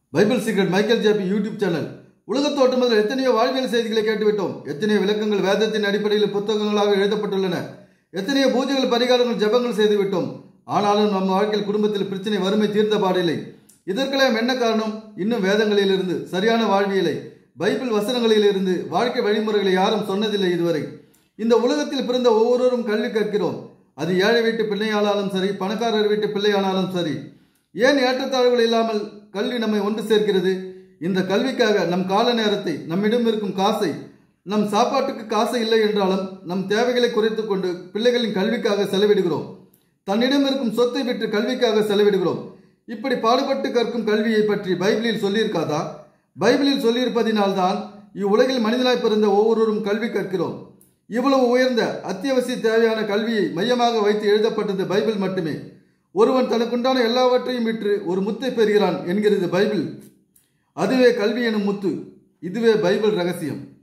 Bible secret Michael JP YouTube channel உலகத்து ஒட்டுமொத்த எத்தனையோ வாழ்வியல் செய்திகளை கேட்டுவிட்டோம் எத்தனையோ விளக்கங்கள் வேதத்தின் அடிப்படையில் புத்தகங்களாக எழுதப்பட்டுள்ளன எத்தனையோ பூஜைகள் பரிகாரங்கள் ஜெபங்கள் செய்துவிட்டோம் ஆனாலும் நம்ம வாழ்க்கையில் குடும்பத்தில் பிரச்சனை வறுமை தீர்ந்த பாடில்லை இதற்கெல்லாம் என்ன காரணம் இன்னும் வேதங்களிலிருந்து சரியான வாழ்வியலை பைபிள் வசனங்களிலிருந்து வாழ்க்கை வழிமுறைகளை யாரும் சொன்னதில்லை இதுவரை இந்த உலகத்தில் பிறந்த ஒவ்வொருவரும் கல்வி கற்கிறோம் அது ஏழை வீட்டு பிள்ளையானாலும் சரி பணக்காரர் வீட்டு பிள்ளையானாலும் சரி ஏன் ஏற்றத்தாழ்வுகள் இல்லாமல் கல்வி நம்மை ஒன்று சேர்க்கிறது இந்த கல்விக்காக நம் கால நேரத்தை நம்மிடம் இருக்கும் காசை நம் சாப்பாட்டுக்கு காசு இல்லை என்றாலும் நம் தேவைகளை குறைத்துக் கொண்டு பிள்ளைகளின் கல்விக்காக செலவிடுகிறோம் தன்னிடம் இருக்கும் சொத்தை விற்று கல்விக்காக செலவிடுகிறோம் இப்படி பாடுபட்டு கற்கும் கல்வியை பற்றி பைபிளில் சொல்லியிருக்காதா பைபிளில் சொல்லியிருப்பதினால்தான் இவ்வுலகில் மனிதனாய் பிறந்த ஒவ்வொருவரும் கல்வி கற்கிறோம் இவ்வளவு உயர்ந்த அத்தியாவசிய தேவையான கல்வியை மையமாக வைத்து எழுதப்பட்டது பைபிள் மட்டுமே ஒருவன் தனக்குண்டான எல்லாவற்றையும் விற்று ஒரு முத்தை பெறுகிறான் என்கிறது பைபிள் அதுவே கல்வி எனும் முத்து இதுவே பைபிள் ரகசியம்